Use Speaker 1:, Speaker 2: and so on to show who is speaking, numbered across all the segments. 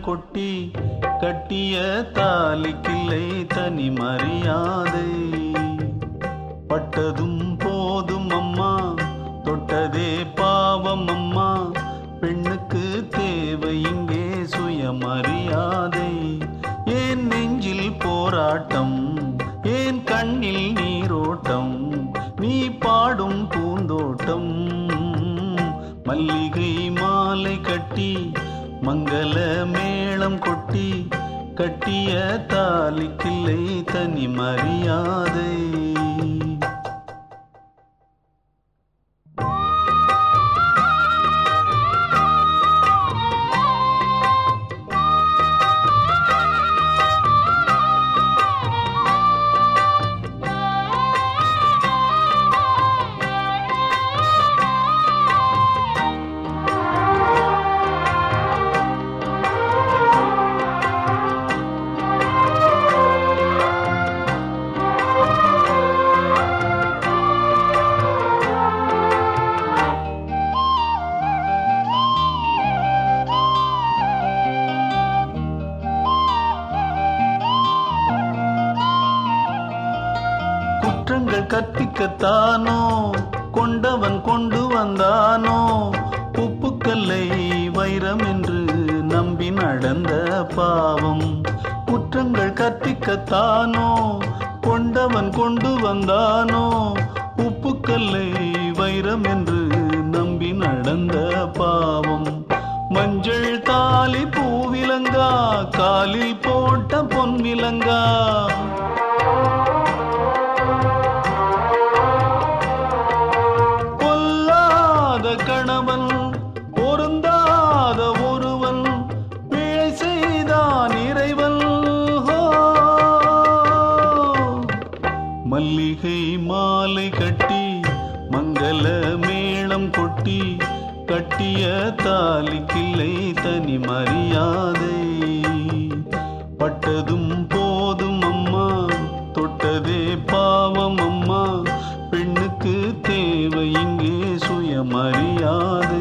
Speaker 1: கொட்டி கட்டிய தாலிக்கில்லை தனி மரியாதை பட்டதும் போதும் அம்மா தொட்டதே பாவம் அம்மா பெண்ணுக்கு தேவை இங்கே சுயமரியாதை ஏன் நெஞ்சில் போராட்டம் ஏன் கண்ணில் நீரோட்டம் நீ பாடும் பூந்தோட்டம் மல்லிகை மாலை கட்டி மங்கள மேளம் கொட்டி கட்டிய தாலிக்கில்லை தனி மரியாதை குற்றங்கள் கற்பிக்கத்தானோ கொண்டவன் கொண்டு வந்தானோ உப்புக்கல்லை வைரம் என்று நம்பி நடந்த பாவம் குற்றங்கள் கற்பிக்கத்தானோ கொண்டவன் கொண்டு வந்தானோ உப்புக்கல்லை வைரம் என்று நம்பி நடந்த பாவம் மஞ்சள் தாலி பூவிலங்கா காலில் போட்ட பொன் விலங்கா பொல்லாத கணவன் பொருந்தாத ஒருவன் பிழை செய்தான் இறைவன் ஹோ. மல்லிகை மாலை கட்டி மங்கள மேளம் கொட்டி கட்டிய தாலிக்கில்லை தனி மரியாதை பட்டதும் போதும் அம்மா தொட்டதே பாவம் அம்மா பெண்ணுக்கு தேவை இங்கே சுயமரியாதை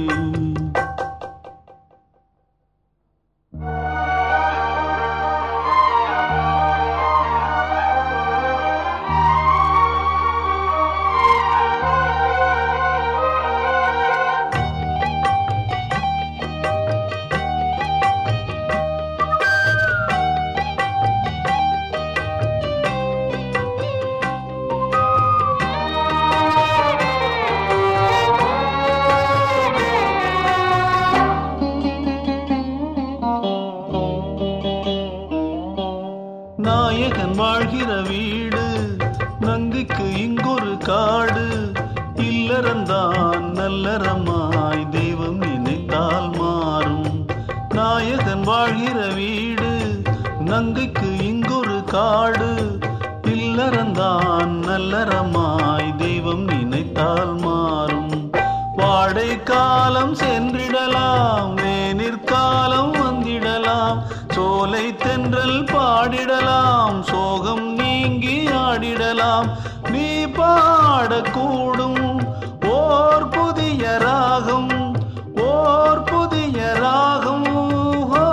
Speaker 1: நாயகன் வாழ்கிற வீடு நங்குக்கு இங்கொரு காடு இல்லறந்தான் நல்லறமாய் தெய்வம் நினைத்தால் மாறும் நாயகன் வாழ்கிற வீடு நங்குக்கு இங்கொரு காடு இல்லறந்தான் நல்லறமாய் தெய்வம் நினைத்தால் மாறும் வாடை காலம் சென்றிடலாம் வேனிற்காலம் வந்திடலாம் சோலை தென்றல் பாடிடலாம் சோகம் நீங்கி ஆடிடலாம் நீ பாடக்கூடும் ஓர் புதிய ராகம் ஓர் புதிய ராகம் ஓ.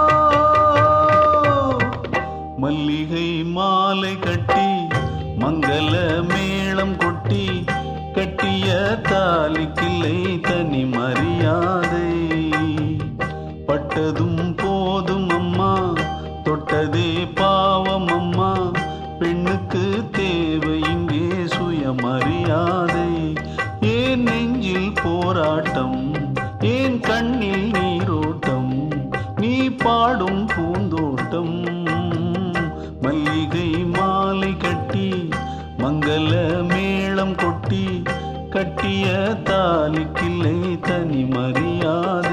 Speaker 1: மல்லிகை மாலை கட்டி மங்கள மேளம் கொட்டி கட்டிய தாலிக்கில்லை தனி மரியாதை பட்டதும் போதும் அம்மா தொட்டதே பாவம் அம்மா பெண்ணுக்கு தேவை இங்கே சுயமரியாதை ஏன் நெஞ்சில் போராட்டம் ஏன் கண்ணில் நீரோட்டம் நீ பாடும் பூந்தோட்டம் மல்லிகை மாலை கட்டி மங்கள மேளம் கொட்டி கட்டிய தாலிக்கில்லை தனி மரியாதை